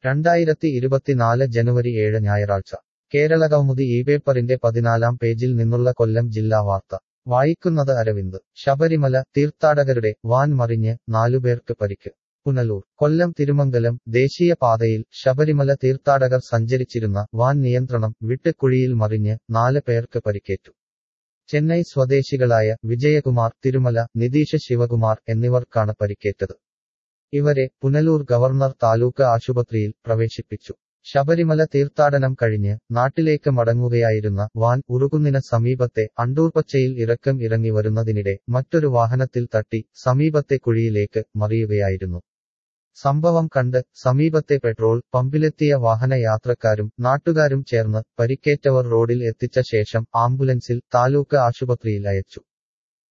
രണ്ടായിരത്തി ഇരുപത്തിനാല് ജനുവരി ഏഴ് ഞായറാഴ്ച കേരളകൗമുദി ഈ പേപ്പറിന്റെ പതിനാലാം പേജിൽ നിന്നുള്ള കൊല്ലം ജില്ലാ വാർത്ത വായിക്കുന്നത് അരവിന്ദ് ശബരിമല തീർത്ഥാടകരുടെ വാൻ മറിഞ്ഞ് നാലുപേർക്ക് പരിക്ക് പുനലൂർ കൊല്ലം തിരുമംഗലം ദേശീയപാതയിൽ ശബരിമല തീർത്ഥാടകർ സഞ്ചരിച്ചിരുന്ന വാൻ നിയന്ത്രണം വിട്ട് കുഴിയിൽ മറിഞ്ഞ് നാല് പേർക്ക് പരിക്കേറ്റു ചെന്നൈ സ്വദേശികളായ വിജയകുമാർ തിരുമല നിതീഷ് ശിവകുമാർ എന്നിവർക്കാണ് പരിക്കേറ്റത് ഇവരെ പുനലൂർ ഗവർണർ താലൂക്ക് ആശുപത്രിയിൽ പ്രവേശിപ്പിച്ചു ശബരിമല തീർത്ഥാടനം കഴിഞ്ഞ് നാട്ടിലേക്ക് മടങ്ങുകയായിരുന്ന വാൻ ഉറുകുന്നിന് സമീപത്തെ അണ്ടൂർപ്പച്ചയിൽ ഇറക്കം ഇറങ്ങി വരുന്നതിനിടെ മറ്റൊരു വാഹനത്തിൽ തട്ടി സമീപത്തെ കുഴിയിലേക്ക് മറിയുകയായിരുന്നു സംഭവം കണ്ട് സമീപത്തെ പെട്രോൾ പമ്പിലെത്തിയ വാഹനയാത്രക്കാരും നാട്ടുകാരും ചേർന്ന് പരിക്കേറ്റവർ റോഡിൽ എത്തിച്ച ശേഷം ആംബുലൻസിൽ താലൂക്ക് ആശുപത്രിയിൽ അയച്ചു